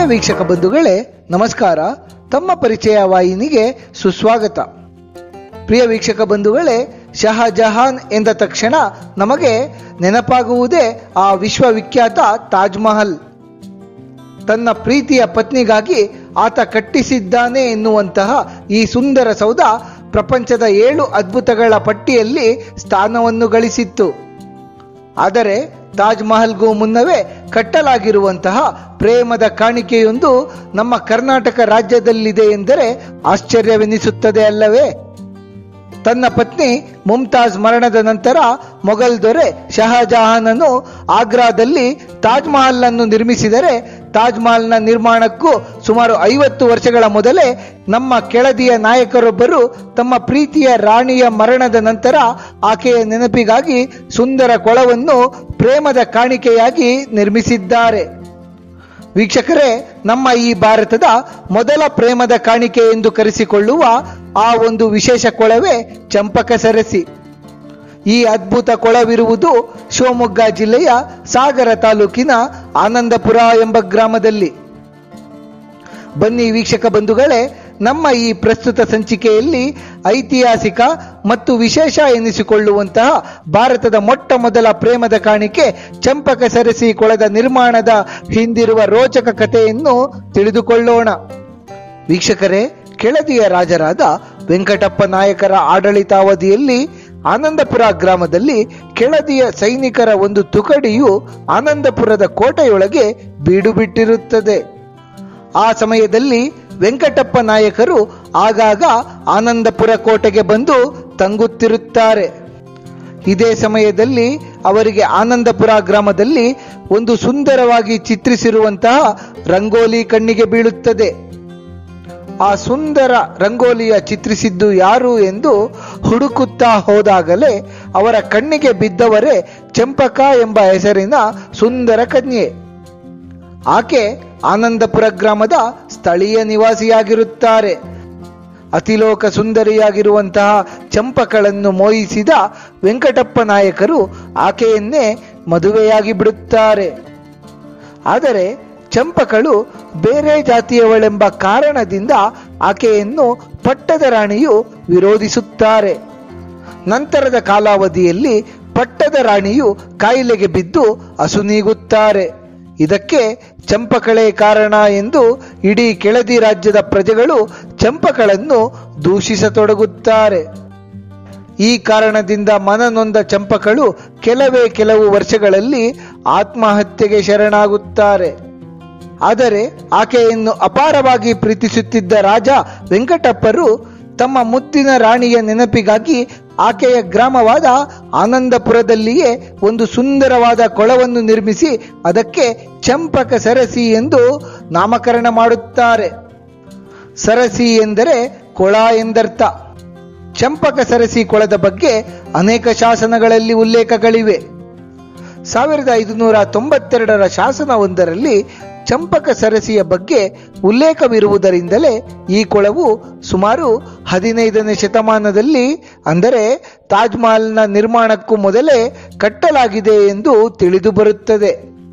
ವೀಕ್ಷಕ ಬಂಧುಗಳೇ ನಮಸ್ಕಾರ ತಮ್ಮ ಪರಿಚಯ ವಾಹಿನಿಗೆ ಸುಸ್ವಾಗತ ಪ್ರಿಯ ವೀಕ್ಷಕ ಬಂಧುಗಳೇ ಶಹಜಹಾನ್ ಎಂದ ತಕ್ಷಣ ನಮಗೆ ನೆನಪಾಗುವುದೇ ಆ ವಿಶ್ವವಿಖ್ಯಾತ ತಾಜ್ ಮಹಲ್ ತನ್ನ ಪ್ರೀತಿಯ ಪತ್ನಿಗಾಗಿ ಆತ ಕಟ್ಟಿಸಿದ್ದಾನೆ ಎನ್ನುವಂತಹ ಈ ಸುಂದರ ಸೌಧ ಪ್ರಪಂಚದ ಏಳು ಅದ್ಭುತಗಳ ಪಟ್ಟಿಯಲ್ಲಿ ಸ್ಥಾನವನ್ನು ಗಳಿಸಿತ್ತು ಆದರೆ ತಾಜ್ ಮಹಲ್ಗೂ ಮುನ್ನವೇ ಕಟ್ಟಲಾಗಿರುವಂತಹ ಪ್ರೇಮದ ಕಾಣಿಕೆಯೊಂದು ನಮ್ಮ ಕರ್ನಾಟಕ ರಾಜ್ಯದಲ್ಲಿದೆ ಎಂದರೆ ಆಶ್ಚರ್ಯವೆನಿಸುತ್ತದೆ ಅಲ್ಲವೇ ತನ್ನ ಪತ್ನಿ ಮುಮ್ತಾಜ್ ಮರಣದ ನಂತರ ಮೊಘಲ್ ದೊರೆ ಶಹಜಹಾನನು ಆಗ್ರಾದಲ್ಲಿ ತಾಜ್ ಮಹಲ್ ಅನ್ನು ನಿರ್ಮಿಸಿದರೆ ತಾಜ್ ಮಹಲ್ನ ನಿರ್ಮಾಣಕ್ಕೂ ಸುಮಾರು ಐವತ್ತು ವರ್ಷಗಳ ಮೊದಲೇ ನಮ್ಮ ಕೆಳದಿಯ ನಾಯಕರೊಬ್ಬರು ತಮ್ಮ ಪ್ರೀತಿಯ ರಾಣಿಯ ಮರಣದ ನಂತರ ಆಕೆಯ ನೆನಪಿಗಾಗಿ ಸುಂದರ ಕೊಳವನ್ನು ಪ್ರೇಮದ ಕಾಣಿಕೆಯಾಗಿ ನಿರ್ಮಿಸಿದ್ದಾರೆ ವೀಕ್ಷಕರೇ ನಮ್ಮ ಈ ಭಾರತದ ಮೊದಲ ಪ್ರೇಮದ ಕಾಣಿಕೆ ಎಂದು ಕರೆಸಿಕೊಳ್ಳುವ ಆ ಒಂದು ವಿಶೇಷ ಕೊಳವೇ ಚಂಪಕ ಸರಸಿ ಈ ಅದ್ಭುತ ಕೊಳವಿರುವುದು ಶಿವಮೊಗ್ಗ ಜಿಲ್ಲೆಯ ಸಾಗರ ತಾಲೂಕಿನ ಆನಂದಪುರ ಎಂಬ ಗ್ರಾಮದಲ್ಲಿ ಬನ್ನಿ ವೀಕ್ಷಕ ಬಂಧುಗಳೇ ನಮ್ಮ ಈ ಪ್ರಸ್ತುತ ಸಂಚಿಕೆಯಲ್ಲಿ ಐತಿಹಾಸಿಕ ಮತ್ತು ವಿಶೇಷ ಎನಿಸಿಕೊಳ್ಳುವಂತಹ ಭಾರತದ ಮೊಟ್ಟ ಮೊದಲ ಪ್ರೇಮದ ಕಾಣಿಕೆ ಚಂಪಕ ಸರಸಿ ಕೊಳದ ನಿರ್ಮಾಣದ ಹಿಂದಿರುವ ರೋಚಕ ಕಥೆಯನ್ನು ತಿಳಿದುಕೊಳ್ಳೋಣ ವೀಕ್ಷಕರೇ ಕೆಳದಿಯ ರಾಜರಾದ ವೆಂಕಟಪ್ಪ ನಾಯಕರ ಆಡಳಿತಾವಧಿಯಲ್ಲಿ ಆನಂದಪುರ ಗ್ರಾಮದಲ್ಲಿ ಕೆಳದಿಯ ಸೈನಿಕರ ಒಂದು ತುಕಡಿಯು ಆನಂದಪುರದ ಕೋಟೆಯೊಳಗೆ ಬೀಡು ಬಿಟ್ಟಿರುತ್ತದೆ ಆ ಸಮಯದಲ್ಲಿ ವೆಂಕಟಪ್ಪ ನಾಯಕರು ಆಗಾಗ ಆನಂದಪುರ ಕೋಟೆಗೆ ಬಂದು ತಂಗುತ್ತಿರುತ್ತಾರೆ ಇದೇ ಸಮಯದಲ್ಲಿ ಅವರಿಗೆ ಆನಂದಪುರ ಗ್ರಾಮದಲ್ಲಿ ಒಂದು ಸುಂದರವಾಗಿ ಚಿತ್ರಿಸಿರುವಂತಹ ರಂಗೋಲಿ ಕಣ್ಣಿಗೆ ಬೀಳುತ್ತದೆ ಆ ಸುಂದರ ರಂಗೋಲಿಯ ಚಿತ್ರಿಸಿದ್ದು ಯಾರು ಎಂದು ಹುಡುಕುತ್ತಾ ಹೋದಾಗಲೇ ಅವರ ಕಣ್ಣಿಗೆ ಬಿದ್ದವರೇ ಚಂಪಕ ಎಂಬ ಹೆಸರಿನ ಸುಂದರ ಕನ್ಯೆ ಆಕೆ ಆನಂದಪುರ ಗ್ರಾಮದ ಸ್ಥಳೀಯ ನಿವಾಸಿಯಾಗಿರುತ್ತಾರೆ ಅತಿಲೋಕ ಸುಂದರಿಯಾಗಿರುವಂತಹ ಚಂಪಕಳನ್ನು ಮೋಹಿಸಿದ ವೆಂಕಟಪ್ಪ ನಾಯಕರು ಆಕೆಯನ್ನೇ ಮದುವೆಯಾಗಿ ಬಿಡುತ್ತಾರೆ ಆದರೆ ಚಂಪಕಳು ಬೇರೆ ಜಾತಿಯವಳೆಂಬ ಕಾರಣದಿಂದ ಆಕೆಯನ್ನು ಪಟ್ಟದ ರಾಣಿಯು ವಿರೋಧಿಸುತ್ತಾರೆ ನಂತರದ ಕಾಲಾವಧಿಯಲ್ಲಿ ಪಟ್ಟದ ರಾಣಿಯು ಕಾಯಿಲೆಗೆ ಬಿದ್ದು ಅಸುನೀಗುತ್ತಾರೆ ಇದಕ್ಕೆ ಚಂಪಕಳೆ ಕಾರಣ ಎಂದು ಇಡೀ ಕೆಳದಿ ರಾಜ್ಯದ ಪ್ರಜೆಗಳು ಚಂಪಕಳನ್ನು ದೂಷಿಸತೊಡಗುತ್ತಾರೆ ಈ ಕಾರಣದಿಂದ ಮನನೊಂದ ಚಂಪಕಳು ಕೆಲವೇ ಕೆಲವು ವರ್ಷಗಳಲ್ಲಿ ಆತ್ಮಹತ್ಯೆಗೆ ಶರಣಾಗುತ್ತಾರೆ ಆದರೆ ಆಕೆಯನ್ನು ಅಪಾರವಾಗಿ ಪ್ರೀತಿಸುತ್ತಿದ್ದ ರಾಜ ವೆಂಕಟಪ್ಪರು ತಮ್ಮ ಮುದ್ದಿನ ರಾಣಿಯ ನೆನಪಿಗಾಗಿ ಆಕೆಯ ಗ್ರಾಮವಾದ ಆನಂದಪುರದಲ್ಲಿಯೇ ಒಂದು ಸುಂದರವಾದ ಕೊಳವನ್ನು ನಿರ್ಮಿಸಿ ಅದಕ್ಕೆ ಚಂಪಕ ಸರಸಿ ಎಂದು ನಾಮಕರಣ ಮಾಡುತ್ತಾರೆ ಸರಸಿ ಎಂದರೆ ಕೊಳ ಎಂದರ್ಥ ಚಂಪಕ ಸರಸಿ ಕೊಳದ ಬಗ್ಗೆ ಅನೇಕ ಶಾಸನಗಳಲ್ಲಿ ಉಲ್ಲೇಖಗಳಿವೆ ಸಾವಿರದ ಐದುನೂರ ತೊಂಬತ್ತೆರಡರ ಶಾಸನವೊಂದರಲ್ಲಿ ಚಂಪಕ ಸರಸಿಯ ಬಗ್ಗೆ ಉಲ್ಲೇಖವಿರುವುದರಿಂದಲೇ ಈ ಕೊಳವು ಸುಮಾರು ಹದಿನೈದನೇ ಶತಮಾನದಲ್ಲಿ ಅಂದರೆ ತಾಜ್ ಮಹಲ್ನ ನಿರ್ಮಾಣಕ್ಕೂ ಮೊದಲೇ ಕಟ್ಟಲಾಗಿದೆ ಎಂದು ತಿಳಿದು ಬರುತ್ತದೆ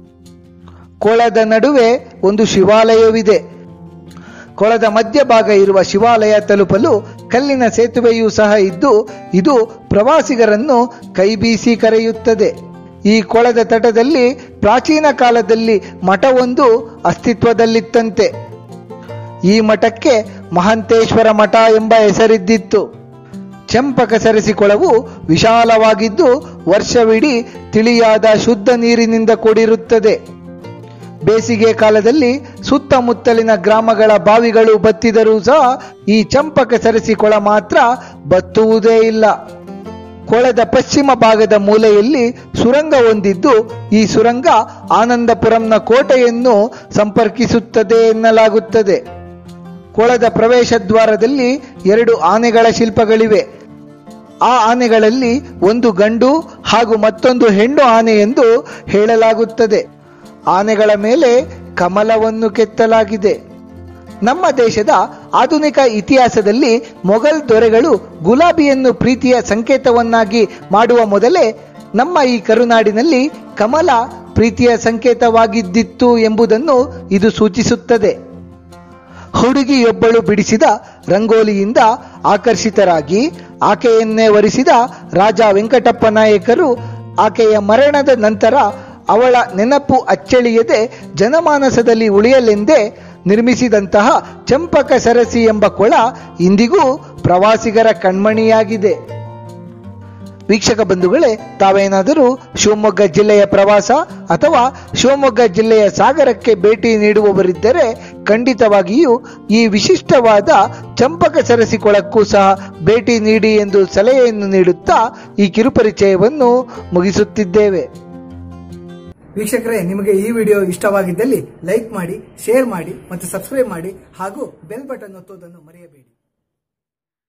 ಕೊಳದ ನಡುವೆ ಒಂದು ಶಿವಾಲಯವಿದೆ ಕೊಳದ ಮಧ್ಯಭಾಗ ಇರುವ ಶಿವಾಲಯ ತಲುಪಲು ಕಲ್ಲಿನ ಸೇತುವೆಯೂ ಸಹ ಇದ್ದು ಇದು ಪ್ರವಾಸಿಗರನ್ನು ಕೈಬೀಸಿ ಕರೆಯುತ್ತದೆ ಈ ಕೊಳದ ತಟದಲ್ಲಿ ಪ್ರಾಚೀನ ಕಾಲದಲ್ಲಿ ಮಠವೊಂದು ಅಸ್ತಿತ್ವದಲ್ಲಿತ್ತಂತೆ ಈ ಮಠಕ್ಕೆ ಮಹಂತೇಶ್ವರ ಮಠ ಎಂಬ ಹೆಸರಿದ್ದಿತ್ತು ಚಂಪಕ ಸರಸಿ ಕೊಳವು ವಿಶಾಲವಾಗಿದ್ದು ವರ್ಷವಿಡೀ ತಿಳಿಯಾದ ಶುದ್ಧ ನೀರಿನಿಂದ ಕೂಡಿರುತ್ತದೆ ಬೇಸಿಗೆ ಕಾಲದಲ್ಲಿ ಸುತ್ತಮುತ್ತಲಿನ ಗ್ರಾಮಗಳ ಬಾವಿಗಳು ಬತ್ತಿದರೂ ಸಹ ಈ ಚಂಪಕ ಸರಸಿ ಕೊಳ ಮಾತ್ರ ಬತ್ತುವುದೇ ಇಲ್ಲ ಕೊಳದ ಪಶ್ಚಿಮ ಭಾಗದ ಮೂಲೆಯಲ್ಲಿ ಸುರಂಗ ಹೊಂದಿದ್ದು ಈ ಸುರಂಗ ಆನಂದಪುರಂನ ಕೋಟೆಯನ್ನು ಸಂಪರ್ಕಿಸುತ್ತದೆ ಎನ್ನಲಾಗುತ್ತದೆ ಕೊಳದ ಪ್ರವೇಶ ದ್ವಾರದಲ್ಲಿ ಎರಡು ಆನೆಗಳ ಶಿಲ್ಪಗಳಿವೆ ಆ ಆನೆಗಳಲ್ಲಿ ಒಂದು ಗಂಡು ಹಾಗೂ ಮತ್ತೊಂದು ಹೆಣ್ಣು ಆನೆ ಎಂದು ಹೇಳಲಾಗುತ್ತದೆ ಆನೆಗಳ ಮೇಲೆ ಕಮಲವನ್ನು ಕೆತ್ತಲಾಗಿದೆ ನಮ್ಮ ದೇಶದ ಆಧುನಿಕ ಇತಿಹಾಸದಲ್ಲಿ ಮೊಘಲ್ ದೊರೆಗಳು ಗುಲಾಬಿಯನ್ನು ಪ್ರೀತಿಯ ಸಂಕೇತವನ್ನಾಗಿ ಮಾಡುವ ಮೊದಲೇ ನಮ್ಮ ಈ ಕರುನಾಡಿನಲ್ಲಿ ಕಮಲ ಪ್ರೀತಿಯ ಸಂಕೇತವಾಗಿದ್ದಿತ್ತು ಎಂಬುದನ್ನು ಇದು ಸೂಚಿಸುತ್ತದೆ ಹುಡುಗಿಯೊಬ್ಬಳು ಬಿಡಿಸಿದ ರಂಗೋಲಿಯಿಂದ ಆಕರ್ಷಿತರಾಗಿ ಆಕೆಯನ್ನೇ ವರಿಸಿದ ರಾಜ ವೆಂಕಟಪ್ಪ ನಾಯಕರು ಆಕೆಯ ಮರಣದ ನಂತರ ಅವಳ ನೆನಪು ಅಚ್ಚಳಿಯದೆ ಜನಮಾನಸದಲ್ಲಿ ಉಳಿಯಲೆಂದೇ ನಿರ್ಮಿಸಿದಂತಹ ಚಂಪಕ ಸರಸಿ ಎಂಬ ಕೊಳ ಇಂದಿಗೂ ಪ್ರವಾಸಿಗರ ಕಣ್ಮಣಿಯಾಗಿದೆ ವೀಕ್ಷಕ ಬಂಧುಗಳೇ ತಾವೇನಾದರೂ ಶಿವಮೊಗ್ಗ ಜಿಲ್ಲೆಯ ಪ್ರವಾಸ ಅಥವಾ ಶಿವಮೊಗ್ಗ ಜಿಲ್ಲೆಯ ಸಾಗರಕ್ಕೆ ಭೇಟಿ ನೀಡುವವರಿದ್ದರೆ ಖಂಡಿತವಾಗಿಯೂ ಈ ವಿಶಿಷ್ಟವಾದ ಚಂಪಕ ಸರಸಿ ಕೊಳಕ್ಕೂ ಸಹ ಭೇಟಿ ನೀಡಿ ಎಂದು ಸಲಹೆಯನ್ನು ನೀಡುತ್ತಾ ಈ ಕಿರುಪರಿಚಯವನ್ನು ಮುಗಿಸುತ್ತಿದ್ದೇವೆ ವೀಕ್ಷಕರೇ ನಿಮಗೆ ಈ ವಿಡಿಯೋ ಇಷ್ಟವಾಗಿದ್ದಲ್ಲಿ ಲೈಕ್ ಮಾಡಿ ಶೇರ್ ಮಾಡಿ ಮತ್ತು ಸಬ್ಸ್ಕ್ರೈಬ್ ಮಾಡಿ ಹಾಗೂ ಬೆಲ್ ಬಟನ್ ಒತ್ತುವುದನ್ನು ಮರೆಯಬೇಡಿ